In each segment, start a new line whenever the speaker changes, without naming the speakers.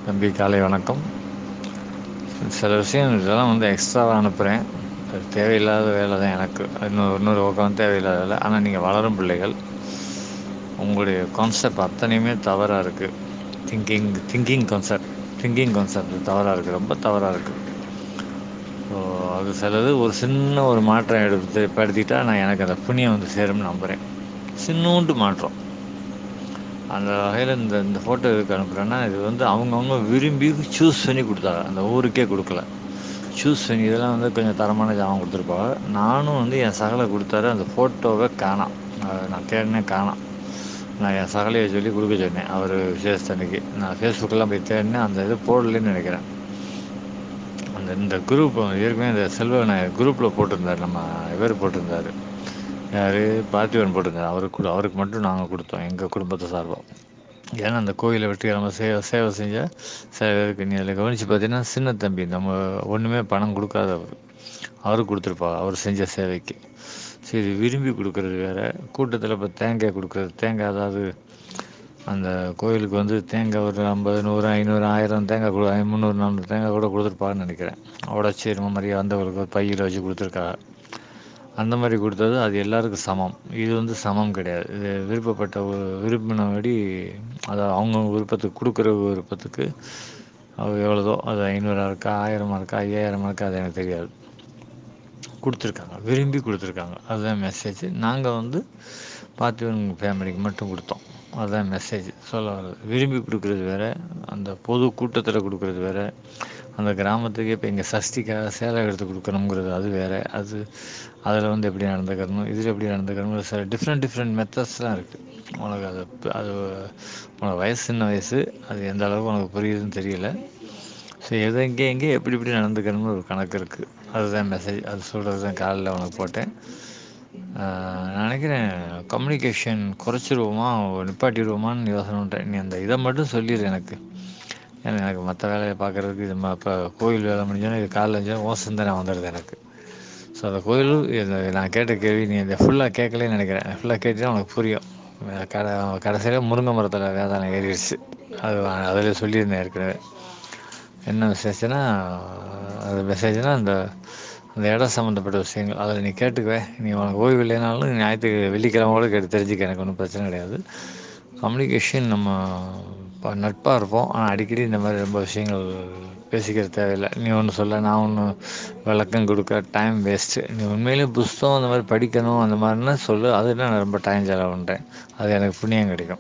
தம்பி காலை வணக்கம் சில விஷயம் இதெல்லாம் வந்து எக்ஸ்ட்ராவாக அனுப்புகிறேன் அது தேவையில்லாத வேலை தான் எனக்கு இன்னொரு இன்னொரு பக்கம் தேவையில்லாத வேலை ஆனால் நீங்கள் வளரும் பிள்ளைகள் உங்களுடைய கான்செப்ட் அத்தனையுமே தவறாக இருக்குது thinking thinking concept thinking concept தவறாக இருக்குது ரொம்ப தவறாக இருக்குது ஸோ அது சிலது ஒரு சின்ன ஒரு மாற்றம் எடுத்து படுத்திட்டா நான் எனக்கு அந்த புண்ணியம் வந்து சேரும்னு நம்புகிறேன் சின்னூண்டு மாற்றம் அந்த வகையில் இந்த இந்த ஃபோட்டோ எதுக்கு அனுப்புகிறேன்னா இது வந்து அவங்கவுங்க விரும்பி சூஸ் பண்ணி கொடுத்தாங்க அந்த ஊருக்கே கொடுக்கல சூஸ் பண்ணி இதெல்லாம் வந்து கொஞ்சம் தரமான ஜாமான் கொடுத்துருப்பாங்க நானும் வந்து என் சகலை கொடுத்தாரு அந்த ஃபோட்டோவை காணாம் அதை நான் தேடினேன் காணாம் நான் என் சகலையை சொல்லி கொடுக்க சொன்னேன் அவர் விசேஷத்தன்னைக்கு நான் ஃபேஸ்புக்கெல்லாம் போய் தேடினேன் அந்த இது போடலன்னு நினைக்கிறேன் அந்த இந்த குரூப் ஏற்கனவே இந்த செல்வ குரூப்பில் போட்டிருந்தார் நம்ம இவர் போட்டிருந்தார் யார் பார்த்திபன் போட்டிருந்தார் அவருக்கு கூட அவருக்கு மட்டும் நாங்கள் கொடுத்தோம் எங்கள் குடும்பத்தை சார்பாக ஏன்னா அந்த கோயிலை வெற்றிகரமாக சேவை சேவை செஞ்சால் சேவை இருக்கு நீ அதில் கவனித்து பார்த்தீங்கன்னா சின்ன தம்பி நம்ம ஒன்றுமே பணம் கொடுக்காதவர் அவருக்கு கொடுத்துருப்பா அவர் செஞ்ச சேவைக்கு சரி விரும்பி கொடுக்குறது வேறு கூட்டத்தில் இப்போ தேங்காய் கொடுக்குறது தேங்காய் அதாவது அந்த கோயிலுக்கு வந்து தேங்காய் ஒரு ஐம்பது நூறு ஐநூறு ஆயிரம் தேங்காய் கொடு முந்நூறு நானூறு தேங்காய் கூட கொடுத்துருப்பான்னு நினைக்கிறேன் உடச்சி நம்ம மாதிரி வந்தவங்களுக்கு ஒரு பையில் வச்சு கொடுத்துருக்கா அந்த மாதிரி கொடுத்தது அது எல்லாருக்கும் சமம் இது வந்து சமம் கிடையாது இது விருப்பப்பட்ட விரும்பினபடி அதை அவங்க விருப்பத்துக்கு கொடுக்குற விருப்பத்துக்கு அது எவ்வளோதோ அது ஐநூறாக இருக்கா ஆயிரமாக இருக்கா ஐயாயிரமாக இருக்கா அது எனக்கு தெரியாது கொடுத்துருக்காங்க விரும்பி கொடுத்துருக்காங்க அதுதான் மெசேஜ் நாங்கள் வந்து பார்த்திபன் ஃபேமிலிக்கு மட்டும் கொடுத்தோம் அதுதான் மெசேஜ் சொல்ல வர்றது விரும்பி கொடுக்குறது வேறு அந்த பொது கூட்டத்தில் கொடுக்குறது வேறு அந்த கிராமத்துக்கு இப்போ இங்கே சஷ்டிக்காக சேலை எடுத்து கொடுக்கணுங்கிறது அது வேறு அது அதில் வந்து எப்படி நடந்துக்கணும் இதில் எப்படி நடந்துக்கணும் சில டிஃப்ரெண்ட் டிஃப்ரெண்ட் மெத்தட்ஸ்லாம் இருக்குது உனக்கு அது அது உனக்கு வயசு சின்ன வயசு அது எந்த அளவுக்கு உனக்கு புரியுதுன்னு தெரியல ஸோ எதை எங்கே எங்கே எப்படி எப்படி நடந்துக்கணும்னு ஒரு கணக்கு இருக்குது அதுதான் மெசேஜ் அது சொல்கிறது தான் காலையில் உனக்கு போட்டேன் நான் நினைக்கிறேன் கம்யூனிகேஷன் குறைச்சிருவோமா நிப்பாட்டிடுவோமான்னு யோசனை பண்ணிட்டேன் நீ அந்த இதை மட்டும் சொல்லிடு எனக்கு ஏன்னா எனக்கு மற்ற வேலையை பார்க்குறதுக்கு இது இப்போ கோயில் வேலை முடிஞ்சோன்னா இது காலைல இருந்துச்சா ஓ சிந்தனை வந்துடுது எனக்கு ஸோ அந்த கோயில் இந்த நான் கேட்ட கேள்வி நீ இந்த ஃபுல்லாக கேட்கலன்னு நினைக்கிறேன் ஃபுல்லாக கேட்டுதான் உனக்கு புரியும் கடை கடைசியில் முருங்கை மரத்தில் வேதாளம் ஏறிடுச்சு அது அதில் சொல்லியிருந்தேன் ஏற்கனவே என்ன மெசேஜ்னா அது மெசேஜ்னா அந்த அந்த இடம் சம்மந்தப்பட்ட விஷயங்கள் அதில் நீ கேட்டுக்குவே நீ உனக்கு ஓய்வு இல்லைனாலும் ஞாயிற்று வெள்ளிக்கிழமை கூட கேட்டு தெரிஞ்சுக்க எனக்கு ஒன்றும் பிரச்சனை கிடையாது கம்யூனிகேஷன் நம்ம இப்போ நட்பாக இருப்போம் ஆனால் அடிக்கடி இந்த மாதிரி ரொம்ப விஷயங்கள் பேசிக்கிறது தேவையில்லை நீ ஒன்று சொல்ல நான் ஒன்று விளக்கம் கொடுக்க டைம் வேஸ்ட்டு நீ உண்மையிலேயே புஸ்தகம் அந்த மாதிரி படிக்கணும் அந்த மாதிரினா சொல்லு அதுனா நான் ரொம்ப டைம் செலவு பண்ணுறேன் அது எனக்கு புண்ணியம் கிடைக்கும்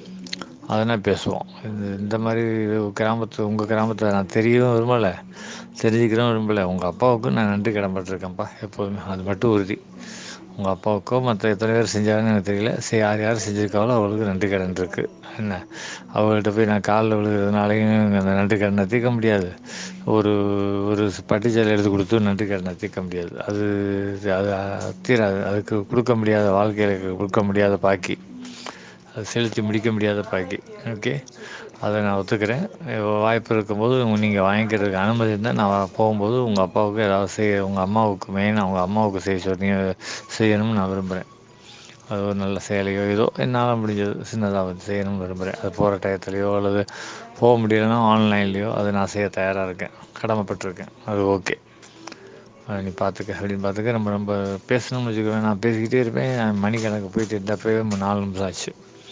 அதனால் பேசுவோம் இந்த இந்த மாதிரி கிராமத்து உங்கள் கிராமத்தில் நான் தெரியவும் விரும்பலை தெரிஞ்சுக்கிறவும் விரும்பலை உங்கள் அப்பாவுக்கும் நான் நன்றி கடன்பட்டிருக்கேன்ப்பா எப்போதுமே அது மட்டும் உறுதி உங்கள் அப்பாவுக்கோ மற்ற எத்தனை பேர் செஞ்சாங்கன்னு எனக்கு தெரியல சரி யார் யார் செஞ்சுருக்காங்களோ அவளுக்கு நன்றி கடன் இருக்குது என்ன அவங்கள்ட்ட போய் நான் காலில் விழுகிறதுனாலையும் அந்த நன்றி கடனை தீர்க்க முடியாது ஒரு ஒரு பட்டுச்சேலை எடுத்து கொடுத்து நன்றி கடனை தீர்க்க முடியாது அது அது தீராது அதுக்கு கொடுக்க முடியாத வாழ்க்கையில் கொடுக்க முடியாத பாக்கி அது செலுத்தி முடிக்க முடியாத பாக்கி ஓகே அதை நான் ஒத்துக்கிறேன் வாய்ப்பு இருக்கும்போது நீங்கள் வாங்கிக்கிறதுக்கு அனுமதி இருந்தால் நான் போகும்போது உங்கள் அப்பாவுக்கு ஏதாவது செய்ய உங்கள் அம்மாவுக்கு மெயினாக உங்கள் அம்மாவுக்கு செய்ய சொன்னீங்க செய்யணும்னு நான் விரும்புகிறேன் அது ஒரு நல்ல சேலையோ ஏதோ என்னால் முடிஞ்சது சின்னதாக வந்து செய்யணும்னு விரும்புகிறேன் அது போகிற டயத்துலையோ அல்லது போக முடியலைன்னா ஆன்லைன்லேயோ அதை நான் செய்ய தயாராக இருக்கேன் கடமைப்பட்டிருக்கேன் அது ஓகே அதை நீ பார்த்துக்க அப்படின்னு பார்த்துக்க நம்ம நம்ம பேசணும்னு வச்சுக்கோங்க நான் பேசிக்கிட்டே இருப்பேன் மணிக்கணக்கு போயிட்டு இருந்தப்பவே நாலு நிமிஷம் ஆச்சு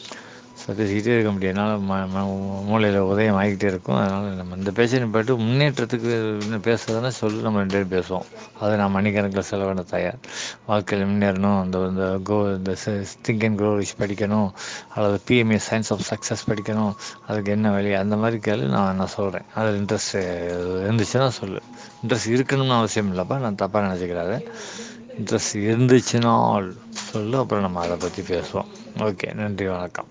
ஸோ பேசிக்கிட்டே இருக்க முடியாது என்னால் ம ம மூளையில் உதயம் ஆகிக்கிட்டே இருக்கும் அதனால் நம்ம இந்த பேச்சை நிப்பாட்டு முன்னேற்றத்துக்கு இன்னும் பேசுறதுனா சொல்லி நம்ம ரெண்டு பேரும் பேசுவோம் அதை நான் மணிக்கணக்கில் செலவிட தயார் வாழ்க்கையில் முன்னேறணும் அந்த இந்த கோ இந்த திங்க் அண்ட் க்ரோரிஷ் படிக்கணும் அல்லது பிஎம்ஏ சயின்ஸ் ஆஃப் சக்ஸஸ் படிக்கணும் அதுக்கு என்ன வழி அந்த மாதிரி கேள்வி நான் நான் சொல்கிறேன் அதில் இன்ட்ரெஸ்ட் இருந்துச்சுன்னா சொல்லு இன்ட்ரெஸ்ட் இருக்கணும்னு அவசியம் இல்லைப்பா நான் தப்பாக நினச்சிக்கிறாரு இன்ட்ரெஸ்ட் இருந்துச்சுன்னா சொல்லு அப்புறம் நம்ம அதை பற்றி பேசுவோம் ஓகே நன்றி வணக்கம்